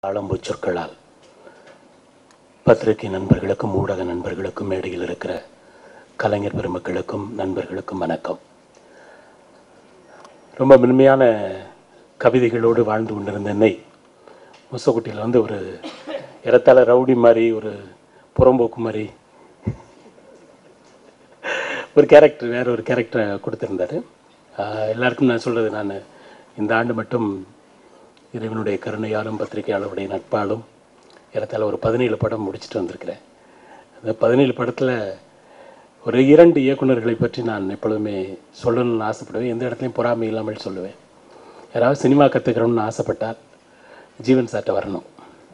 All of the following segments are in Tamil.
ஆழம்பு சொற்களால் பத்திரிகை நண்பர்களுக்கும் ஊடக நண்பர்களுக்கும் மேடையில் இருக்கிற கலைஞர் பெருமக்களுக்கும் நண்பர்களுக்கும் வணக்கம் ரொம்ப மென்மையான கவிதைகளோடு வாழ்ந்து கொண்டிருந்த என்னை முசக்குட்டியில் வந்து ஒரு இடத்தால ரவுடி மாதிரி ஒரு புறம்போக்கு மாதிரி ஒரு கேரக்டர் வேற ஒரு கேரக்டரை கொடுத்துருந்தாரு ஆஹ் எல்லாருக்கும் நான் சொல்கிறது நான் இந்த ஆண்டு மட்டும் இறைவனுடைய கருணையாலும் பத்திரிகையாளருடைய நட்பாலும் இடத்தால ஒரு பதினேழு படம் முடிச்சுட்டு வந்திருக்கிறேன் அந்த பதினேழு படத்தில் ஒரு இரண்டு இயக்குனர்களை பற்றி நான் எப்பொழுதுமே சொல்லணும்னு ஆசைப்படுவேன் எந்த இடத்துலையும் பொறாமை இல்லாமல் சொல்லுவேன் யாராவது சினிமா கற்றுக்கிறோம்னு ஆசைப்பட்டால் ஜீவன் சார்ட்ட வரணும்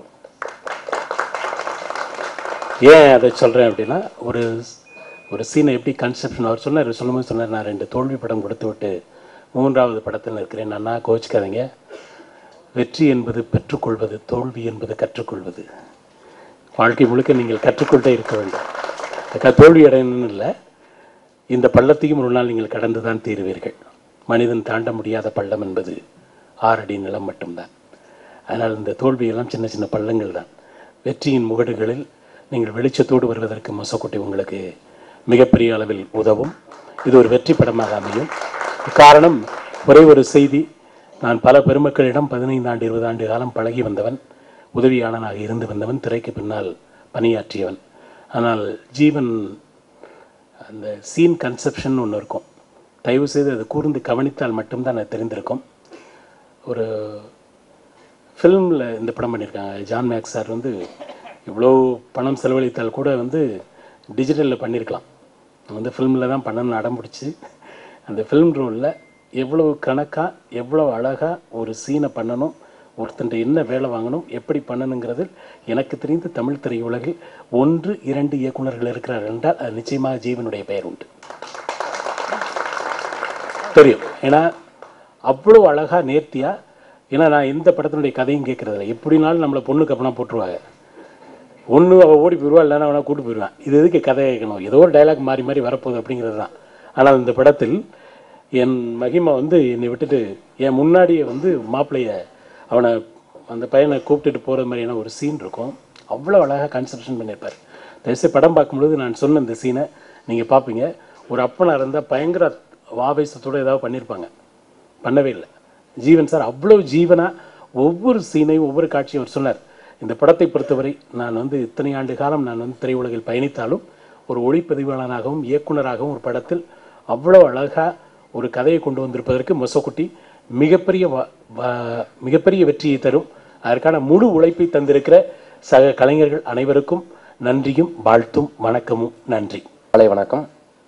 ஏன் அதை சொல்கிறேன் அப்படின்னா ஒரு ஒரு சீனை எப்படி கன்செப்ஷன் அவர் சொன்னார் சொல்லும்போது சொன்னார் நான் ரெண்டு தோல்வி படம் கொடுத்து விட்டு மூன்றாவது படத்தில் இருக்கிறேன் அண்ணா கோச்சிக்காதீங்க வெற்றி என்பது பெற்றுக்கொள்வது தோல்வி என்பது கற்றுக்கொள்வது வாழ்க்கை முழுக்க நீங்கள் கற்றுக்கொண்டே இருக்க வேண்டும் அதுக்காக தோல்வி அடையணும்னு இல்லை இந்த பள்ளத்தையும் ஒரு நாள் நீங்கள் கடந்து தான் தீருவீர்கள் மனிதன் தாண்ட முடியாத பள்ளம் என்பது ஆறடி நிலம் மட்டும்தான் அதனால் இந்த தோல்வியெல்லாம் சின்ன சின்ன பள்ளங்கள் தான் வெற்றியின் முகடுகளில் நீங்கள் வெளிச்சத்தோடு வருவதற்கு மொசக்குட்டி உங்களுக்கு மிகப்பெரிய அளவில் உதவும் இது ஒரு வெற்றி படமாக அமையும் காரணம் ஒரே ஒரு செய்தி நான் பல பெருமக்களிடம் பதினைந்து ஆண்டு இருபது ஆண்டு காலம் பழகி வந்தவன் உதவியாளனாக இருந்து வந்தவன் திரைக்கு பின்னால் பணியாற்றியவன் ஆனால் ஜீவன் அந்த சீன் கன்செப்ஷன் ஒன்று இருக்கும் தயவு செய்து அது கூர்ந்து கவனித்தால் மட்டும்தான் அது தெரிந்திருக்கும் ஒரு ஃபிலிமில் இந்த படம் பண்ணியிருக்காங்க ஜான் மேக்ஸ் சார் வந்து இவ்வளோ பணம் செலவழித்தால் கூட வந்து டிஜிட்டலில் பண்ணியிருக்கலாம் வந்து ஃபிலிமில் தான் பண்ணணும்னு அடம் பிடிச்சி அந்த ஃபிலிம் ரோலில் எவ்வளோ கணக்காக எவ்வளோ அழகாக ஒரு சீனை பண்ணணும் ஒருத்தன்ட்ட என்ன வேலை வாங்கணும் எப்படி பண்ணணுங்கிறது எனக்கு தெரிந்த தமிழ் திரையுலகில் ஒன்று இரண்டு இயக்குனர்கள் இருக்கிறார் என்றால் அது நிச்சயமாக ஜீவனுடைய பெயர் உண்டு தெரியும் ஏன்னா அவ்வளோ அழகாக நேர்த்தியாக ஏன்னா நான் எந்த படத்தினுடைய கதையும் கேட்குறதில்ல எப்படினாலும் நம்மளை பொண்ணுக்கு அப்பனா போட்டுருவாங்க ஒன்று அவள் ஓடி போயிடுவா இல்லைன்னா அவனை கூட்டு போயிடுவான் இது எதுக்கு கதை கேட்கணும் ஏதோ ஒரு டைலாக் மாறி மாறி வரப்போகுது அப்படிங்கிறது தான் ஆனால் இந்த படத்தில் என் மகிமா வந்து என்னை விட்டுட்டு என் முன்னாடியே வந்து மாப்பிள்ளைய அவனை அந்த பையனை கூப்பிட்டுட்டு போகிற மாதிரியான ஒரு சீன் இருக்கும் அவ்வளோ அழகாக கன்செப்ஷன் பண்ணியிருப்பார் தயவுசெய்து படம் பார்க்கும்பொழுது நான் சொன்ன இந்த சீனை நீங்கள் பார்ப்பீங்க ஒரு அப்பனாக இருந்தால் பயங்கர ஆவேசத்தோடு ஏதாவது பண்ணியிருப்பாங்க பண்ணவே இல்லை ஜீவன் சார் அவ்வளோ ஜீவனாக ஒவ்வொரு சீனையும் ஒவ்வொரு காட்சியும் அவர் சொன்னார் இந்த படத்தை பொறுத்தவரை நான் வந்து இத்தனை ஆண்டு காலம் நான் வந்து திரையுலகில் பயணித்தாலும் ஒரு ஒளிப்பதிவாளனாகவும் இயக்குனராகவும் ஒரு படத்தில் அவ்வளோ அழகாக ஒரு கதையை கொண்டு வந்திருப்பதற்கு மொசக்குட்டி மிகப்பெரிய வ- வ- மிகப்பெரிய வெற்றியை தரும் அதற்கான முழு உழைப்பை தந்திருக்கிற சக கலைஞர்கள் அனைவருக்கும் நன்றியும் வாழ்த்தும் வணக்கமும் நன்றி காலை வணக்கம்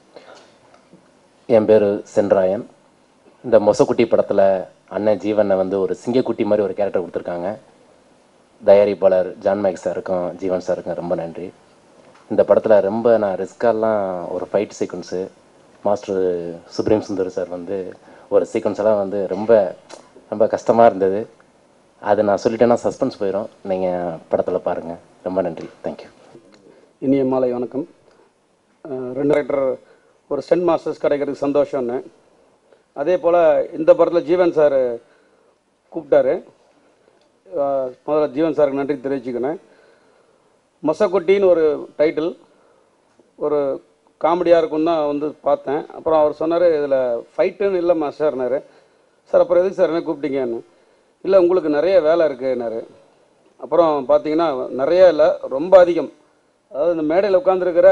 என் பேர் சென்ராயன் இந்த மொசக்குட்டி படத்தில் அண்ணன் ஜீவனை வந்து ஒரு சிங்கக்குட்டி மாதிரி ஒரு கேரக்டர் கொடுத்துருக்காங்க தயாரிப்பாளர் ஜான் மேக் சாருக்கும் ஜீவன் சாருக்கும் ரொம்ப நன்றி இந்த படத்தில் ரொம்ப நான் ரிஸ்காலாம் ஒரு fight sequence master Supreme Sundar sir வந்து ஒரு சீக்வன்ஸ் எல்லாம் வந்து ரொம்ப ரொம்ப கஷ்டமாக இருந்தது அது நான் சொல்லிட்டேன்னா சஸ்பென்ஸ் போயிடும் நீங்கள் படத்தில் பாருங்கள் ரொம்ப நன்றி தேங்க்யூ இனிய மாலை வணக்கம் அஹ் ரெண்டு டைரக்டர் ஒரு சென்ட் மாஸ்டர்ஸ் கிடைக்கிறதுக்கு சந்தோஷம்னு அதே போல் இந்த படத்தில் ஜீவன் சார் கூப்பிட்டாரு அஹ் முதல்ல ஜீவன் சாருக்கு நன்றி தெரிவிச்சுக்கினேன் மொசக்குட்டின்னு ஒரு டைட்டில் ஒரு காமெடியாக இருக்கும்னு தான் வந்து பார்த்தேன் அப்புறம் அவர் சொன்னார் இதில் ஃபைட்டுன்னு இல்லை மாஸ்டர்னாரு சார் அப்புறம் எதுக்கு சார் என்ன கூப்பிட்டீங்கன்னு இல்லை உங்களுக்கு நிறைய வேலை இருக்குன்னாரு அப்புறம் பார்த்தீங்கன்னா நிறைய இல்லை ரொம்ப அதிகம் அதாவது இந்த மேடையில் உட்காந்துருக்கிற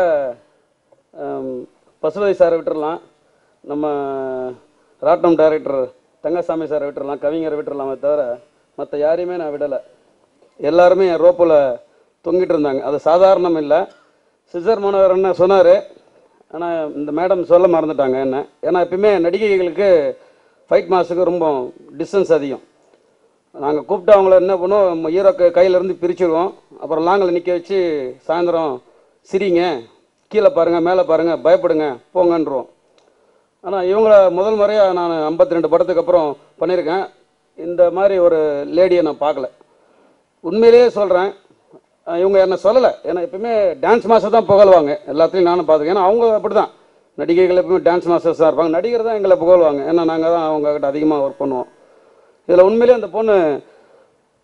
பசுபதி சாரை விட்டுறலாம் நம்ம ராட்டம் டைரக்டர் தங்கசாமி சாரை விட்டுறலாம் கவிஞரை விட்டுறலாமே தவிர மற்ற யாரையுமே நான் விடலை எல்லாருமே என் ரோப்பில் தொங்கிட்டு இருந்தாங்க அது சாதாரணம் இல்லை சிசர் மனோகர் என்ன சொன்னார் ஆனால் இந்த மேடம் சொல்ல மறந்துட்டாங்க என்ன ஏன்னா எப்பயுமே நடிகைகளுக்கு ஃபைட் மாஸுக்கு ரொம்ப டிஸ்டன்ஸ் அதிகம் நாங்கள் கூப்பிட்டு அவங்கள என்ன பண்ணுவோம் ஹீரோ கையிலேருந்து பிரிச்சுடுவோம் அப்புறம் லாங்கில் நிற்க வச்சு சாயந்தரம் சிரிங்க கீழே பாருங்கள் மேலே பாருங்கள் பயப்படுங்க போங்கன்றோம் ஆனால் இவங்கள முதல் முறையாக நான் 52 ரெண்டு படத்துக்கு அப்புறம் பண்ணியிருக்கேன் இந்த மாதிரி ஒரு லேடியை நான் பார்க்கல உண்மையிலேயே சொல்கிறேன் இவங்க என்ன சொல்லலை ஏன்னா எப்பவுமே டான்ஸ் மாஸ்டர் தான் புகழ்வாங்க எல்லாத்துலேயும் நானும் பார்த்துருக்கேன் ஏன்னா அவங்க அப்படி தான் நடிகைகள் எப்பவுமே டான்ஸ் மாஸ்டர்ஸ் தான் இருப்பாங்க நடிகர் தான் எங்களை புகழ்வாங்க ஏன்னா நாங்கள் தான் அவங்க கிட்ட அதிகமாக ஒர்க் பண்ணுவோம் இதில் உண்மையிலேயே அந்த பொண்ணு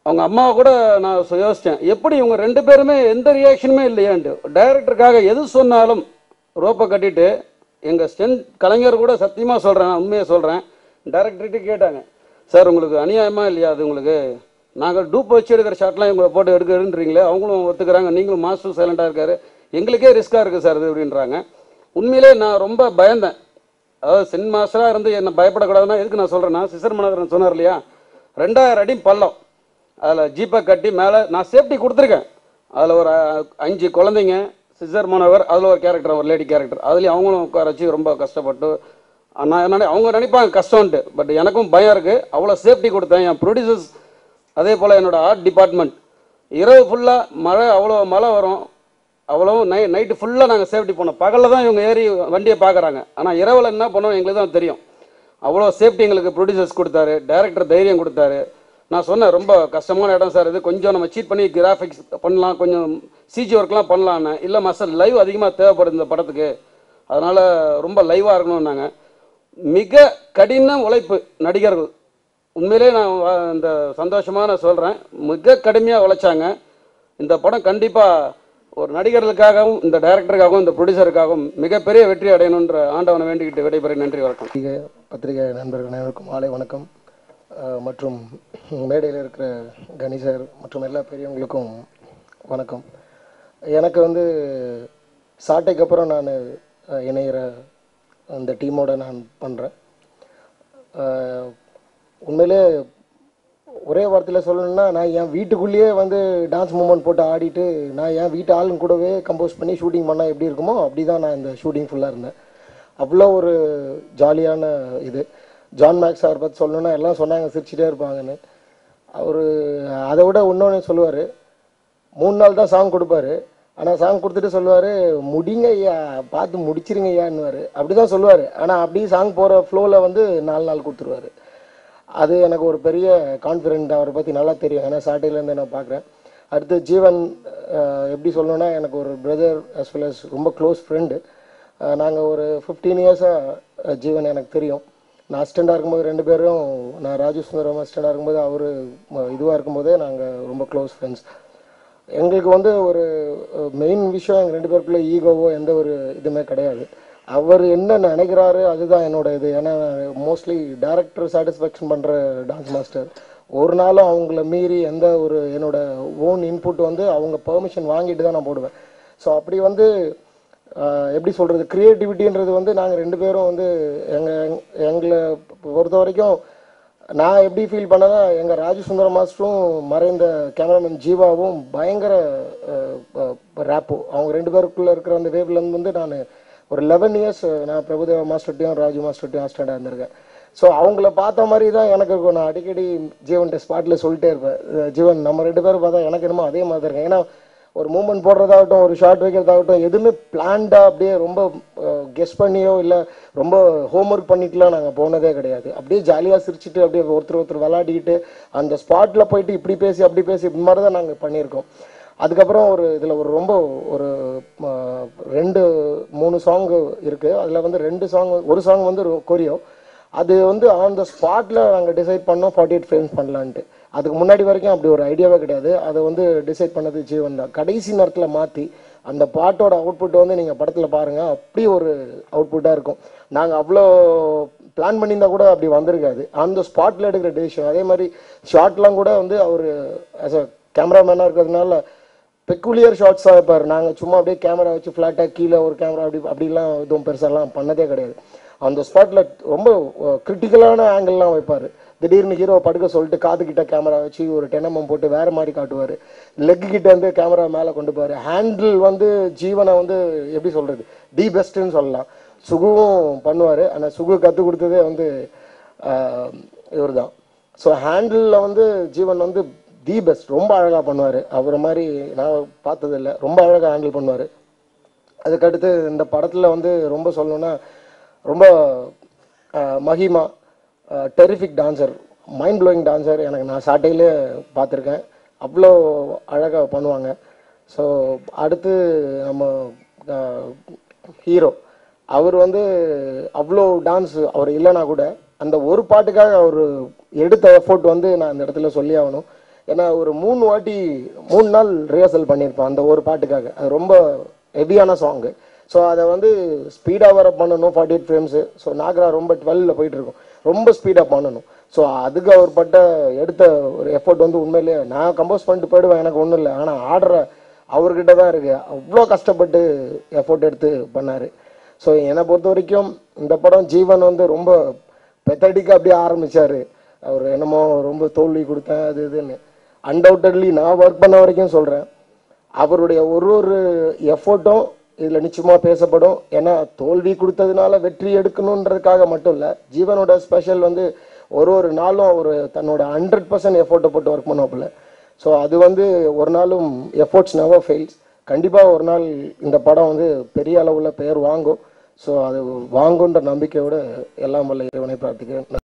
அவங்க அம்மாவை கூட நான் சொ- யோசிச்சேன் எப்படி இவங்க ரெண்டு பேருமே எந்த ரியாக்ஷனுமே இல்லையான்ட்டு டைரக்டருக்காக எது சொன்னாலும் ரோப்பை கட்டிட்டு எங்கள் ஸ்டென்ட் கலைஞர் கூட சத்தியமாக சொல்கிறேன் நான் உண்மையை சொல்கிறேன் டைரக்டர்கிட்ட கேட்டாங்க சார் உங்களுக்கு அநியாயமா இல்லையா அது உங்களுக்கு நாங்கள் டூப் வச்சு எடுக்கிற ஷாட்லாம் இவங்களை போட்டு எடுக்கிறன்றீங்களே அவங்களும் ஒத்துக்கிறாங்க நீங்களும் மாஸ்டர் சைலண்டாக இருக்காரு எங்களுக்கே ரிஸ்க்காக இருக்குது சார் இது அப்படின்றாங்க உண்மையிலே நான் ரொம்ப பயந்தேன் அதாவது சென் மாஸ்டராக இருந்து என்னை பயப்படக்கூடாதுன்னா எதுக்கு நான் சொல்கிறேன்னா சிசர் மனோகரன் சொன்னார் இல்லையா ரெண்டாயிரம் அடி பள்ளம் அதில் ஜீப்பை கட்டி மேலே நான் சேஃப்டி கொடுத்துருக்கேன் அதில் ஒரு அஹ், அஞ்சு குழந்தைங்க சிசர் மனோகர் அதில் ஒரு கேரக்டர் ஒரு லேடி கேரக்டர் அதுலேயும் அவங்களும் உட்கார வச்சு ரொம்ப கஷ்டப்பட்டு நான் என்ன அவங்க நினைப்பாங்க கஷ்டம்ன்ட்டு பட் எனக்கும் பயம் இருக்குது அவ்வளோ சேஃப்டி கொடுத்தேன் என் ப்ரொடியூசர்ஸ் அதே போல் என்னோட ஆர்ட் டிபார்ட்மெண்ட் இரவு ஃபுல்லாக மழை அவ்வளோ மழை வரும் அவ்வளவும் நை நைட்டு ஃபுல்லாக நாங்கள் சேஃப்டி பண்ணோம் பகலில் தான் இவங்க ஏறி வண்டியை பார்க்குறாங்க ஆனால் இரவில் என்ன பண்ணோம் எங்களுக்கு தான் தெரியும் அவ்வளோ சேஃப்டி எங்களுக்கு ப்ரொடியூசர்ஸ் கொடுத்தாரு டைரக்டர் தைரியம் கொடுத்தாரு நான் சொன்னேன் ரொம்ப கஷ்டமான இடம் சார் இது கொஞ்சம் நம்ம சீட் பண்ணி கிராஃபிக்ஸ் பண்ணலாம் கொஞ்சம் சிஜி ஒர்க்லாம் பண்ணலான்னு இல்லை மாஸ்டர் லைவ் அதிகமாக தேவைப்படுது இந்த படத்துக்கு அதனால் ரொம்ப லைவாக இருக்கணும்னாங்க மிக கடின உழைப்பு நடிகர்கள் உண்மையிலே நான் வ- இந்த சந்தோஷமாக நான் சொல்கிறேன் மிக கடுமையாக உழைச்சாங்க இந்த படம் கண்டிப்பாக ஒரு நடிகர்களுக்காகவும் இந்த டைரக்டருக்காகவும் இந்த ப்ரொடியூசருக்காகவும் மிகப்பெரிய வெற்றி அடையணுன்ற ஆண்டவனை வேண்டிக்கிட்டு விடைபெறும் நன்றி வணக்கம் பத்திரிகை பத்திரிகை நண்பர்கள் அனைவருக்கும் மாலை வணக்கம் அஹ், மற்றும் மேடையில் இருக்கிற கணேசர் மற்றும் எல்லா பெரியவங்களுக்கும் வணக்கம் எனக்கு வந்து சாட்டைக்கு அப்புறம் நான் இணையிற அந்த டீமோட நான் பண்ணுறேன் உண்மையிலே ஒரே வார்த்தையில் சொல்லணும்னா நான் என் வீட்டுக்குள்ளேயே வந்து டான்ஸ் மூமெண்ட் போட்டு ஆடிட்டு நான் என் வீட்டு ஆளுங்க கூடவே கம்போஸ் பண்ணி ஷூட்டிங் பண்ணால் எப்படி இருக்குமோ அப்படி தான் நான் இந்த ஷூட்டிங் ஃபுல்லாக இருந்தேன் அவ்வளோ ஒரு ஜாலியான இது ஜான் மேக்ஸ் அவர் பற்றி சொல்லணும்னா எல்லாம் சொன்னாங்க சிரிச்சிட்டே இருப்பாங்கன்னு அவர் அதை விட இன்னொன்று சொல்லுவார் மூணு நாள் தான் சாங் கொடுப்பாரு ஆனால் சாங் கொடுத்துட்டு சொல்லுவார் முடிங்க ஐயா பார்த்து முடிச்சிருங்க ஐயான்னுவார் அப்படி தான் சொல்லுவார் ஆனால் அப்படியே சாங் போகிற ஃப்ளோவில் வந்து நாலு நாள் கொடுத்துருவாரு அது எனக்கு ஒரு பெரிய கான்ஃபிடென்ட் அவரை பற்றி நல்லா தெரியும் ஏன்னா சாட்டையிலேருந்து நான் பார்க்குறேன் அடுத்து ஜீவன் அஹ், எப்படி சொல்லணும்னா எனக்கு ஒரு பிரதர் as well as ரொம்ப க்ளோஸ் ஃப்ரெண்டு நாங்கள் ஒரு ஃபிஃப்டீன் இயர்ஸாக ஜீவன் எனக்கு தெரியும் நான் அசிஸ்டண்டாக இருக்கும்போது ரெண்டு பேரும் நான் ராஜு சுந்தரம் அசிஸ்டண்டாக இருக்கும்போது அவர் இதுவாக இருக்கும்போதே நாங்கள் ரொம்ப க்ளோஸ் ஃப்ரெண்ட்ஸ் எங்களுக்கு வந்து ஒரு மெயின் விஷயம் எங்கள் ரெண்டு பேருக்குள்ள ஈகோவோ எந்த ஒரு இதுவுமே கிடையாது அவர் என்ன நினைக்கிறாரு அதுதான் என்னோட இது ஏன்னா மோஸ்ட்லி டேரக்டர் சாட்டிஸ்ஃபேக்ஷன் பண்ணுற டான்ஸ் மாஸ்டர் ஒரு நாளும் அவங்கள மீறி எந்த ஒரு என்னோட ஓன் இன்புட் வந்து அவங்க பெர்மிஷன் வாங்கிட்டு தான் நான் போடுவேன் ஸோ அப்படி வந்து ஆஹ், எப்படி சொல்கிறது க்ரியேட்டிவிட்டின்றது வந்து நாங்கள் ரெண்டு பேரும் வந்து எங்கள் எங்களை பொறுத்த வரைக்கும் நான் எப்படி ஃபீல் பண்ணேன்னா எங்கள் ராஜு சுந்தரம் மாஸ்டரும் மறைந்த கேமராமேன் ஜீவாவும் பயங்கர ரேப்போ அவங்க ரெண்டு பேருக்குள்ளே இருக்கிற அந்த வேவ்லேருந்து வந்து நான் ஒரு லெவன் இயர்ஸ் நான் பிரபுதேவா மாஸ்டர்ட்டையும் ராஜு மாஸ்டர்ட்டையும் அஸ்டண்டாக இருந்திருக்கேன் ஸோ அவங்கள பார்த்த மாதிரி தான் எனக்கு இருக்கும் நான் அடிக்கடி ஜீவன்கிட்ட ஸ்பாட்டில் சொல்லிட்டே இருப்பேன் அஹ் ஜீவன் நம்ம ரெண்டு பேரும் பார்த்தா எனக்கு என்னமோ அதே மாதிரி தான் இருக்கேன் ஏன்னா ஒரு மூமெண்ட் போடுறதாகட்டும் ஒரு ஷார்ட் வைக்கிறதாகட்டும் எதுவுமே பிளான்டாக அப்படியே ரொம்ப கெஸ் பண்ணியோ இல்லை ரொம்ப ஹோம்ஒர்க் பண்ணிட்டுலாம் நாங்கள் போனதே கிடையாது அப்படியே ஜாலியாக சிரிச்சிட்டு அப்படியே ஒருத்தர் ஒருத்தர் விளையாடிக்கிட்டு அந்த ஸ்பாட்டில் போயிட்டு இப்படி பேசி அப்படி பேசி இப்படி மாதிரி தான் நாங்கள் பண்ணியிருக்கோம் அதுக்கப்புறம் ஒரு இதில் ஒரு ரொம்ப ஒரு ம, ரெண்டு மூணு சாங் இருக்குது அதில் வந்து ரெண்டு சாங் ஒரு சாங் வந்து கொரியோ அது வந்து ஆன் த ஸ்பாட்டில் நாங்கள் டிசைட் பண்ணோம் ஃபார்ட்டி எயிட் ஃப்ரேம்ஸ் பண்ணலான்ட்டு அதுக்கு முன்னாடி வரைக்கும் அப்படி ஒரு ஐடியாவே கிடையாது அதை வந்து டிசைட் பண்ணது ஜீவன் தான் கடைசி நேரத்தில் மாற்றி அந்த பாட்டோட அவுட்புட் வந்து நீங்கள் படத்தில் பாருங்கள் அப்படி ஒரு அவுட்புட்டாக இருக்கும் நாங்கள் அவ்வளோ பிளான் பண்ணியிருந்தா கூட அப்படி வந்திருக்காது அந்த ஸ்பாட்டில் எடுக்கிற டெசிஷன் அதே மாதிரி ஷார்ட்லாம் கூட வந்து அவர் ஆஸ் அ கேமராமேனாக இருக்கிறதுனால பெக்குலியர் ஷார்ட்ஸாக வைப்பார் நாங்கள் சும்மா அப்படியே கேமரா வச்சு ஃப்ளாட்டாக கீழே ஒரு கேமரா அப்படி அப்படிலாம் எதுவும் பெருசாலாம் பண்ணதே கிடையாது அந்த ஸ்பாட்டில் ரொம்ப கிரிட்டிக்கலான ஆங்கிள்லாம் வைப்பார் திடீர்னு ஹீரோ படுக்க சொல்லிட்டு காது கிட்ட கேமரா வச்சு ஒரு டெனமம் போட்டு வேற மாதிரி காட்டுவார் லெக் கிட்ட இருந்து கேமரா மேலே கொண்டு போவார் ஹேண்டில் வந்து ஜீவனை வந்து எப்படி சொல்கிறது தி பெஸ்ட்டுன்னு சொல்லலாம் சுகுவும் பண்ணுவார் ஆனால் சுகு கற்றுக் கொடுத்ததே வந்து இவர் தான் ஸோ ஹேண்டிலில் வந்து ஜீவன் வந்து தி பெஸ்ட் ரொம்ப அழகாக பண்ணுவார் அவரை மாதிரி நான் பார்த்ததில்ல ரொம்ப அழகாக ஹேண்டில் பண்ணுவார் அதுக்கடுத்து இந்த படத்தில் வந்து ரொம்ப சொல்லணும்னா ரொம்ப அஹ், மகிமா terrific dancer mind blowing dancer எனக்கு நான் சாட்டையிலே பார்த்துருக்கேன் அவ்வளோ அழகாக பண்ணுவாங்க ஸோ அடுத்து நம்ம ஹீரோ அவர் வந்து அவ்வளோ டான்ஸ் அவர் இல்லைனா கூட அந்த ஒரு பாட்டுக்காக அவர் எடுத்த எஃபோர்ட் வந்து நான் இந்த இடத்துல சொல்லி ஆகணும் ஏன்னா ஒரு மூணு வாட்டி மூணு நாள் ரிஹர்சல் பண்ணியிருப்பேன் அந்த ஒரு பாட்டுக்காக அது ரொம்ப ஹெவியான சாங்கு ஸோ அதை வந்து ஸ்பீடாக வர பண்ணணும் ஃபார்ட்டி எயிட் ஃப்ரேம்ஸு ஸோ நாகரா ரொம்ப டுவெல்ல போயிட்டு இருக்கும் ரொம்ப ஸ்பீடாக பண்ணணும் ஸோ அதுக்கு அவர் பட்ட எடுத்த ஒரு எஃபோர்ட் வந்து உண்மையிலேயே நான் கம்போஸ் பண்ணிட்டு போயிடுவேன் எனக்கு ஒன்றும் இல்லை ஆனால் ஆடுற அவர்கிட்ட தான் இருக்கு அவ்வளோ கஷ்டப்பட்டு எஃபோர்ட் எடுத்து பண்ணார் ஸோ என்னை பொறுத்த வரைக்கும் இந்த படம் ஜீவன் வந்து ரொம்ப பெத்தடிக்காக அப்படியே ஆரம்பிச்சாரு அவர் என்னமோ ரொம்ப தோல்வி கொடுத்தேன் அது இதுன்னு அன்டவுட்டட்லி நான் ஒர்க் பண்ண வரைக்கும் சொல்கிறேன் அவருடைய ஒரு ஒரு எஃபோர்ட்டும் இதில் நிச்சயமாக பேசப்படும் ஏன்னா தோல்வி கொடுத்ததுனால வெற்றி எடுக்கணுன்றதுக்காக மட்டும் இல்லை ஜீவனோட ஸ்பெஷல் வந்து ஒரு ஒரு நாளும் அவர் தன்னோட ஹண்ட்ரட் பர்சன்ட் எஃபோர்ட்டை போட்டு ஒர்க் பண்ணுவாப்புல ஸோ அது வந்து ஒரு நாளும் எஃபோர்ட்ஸ் நெவர் ஃபெயில்ஸ் கண்டிப்பாக ஒரு நாள் இந்த படம் வந்து பெரிய அளவில் பெயர் வாங்கும் ஸோ அது வாங்குன்ற நம்பிக்கையோட எல்லாம் வல்ல இறைவனை பிரார்த்திக்கிறேன்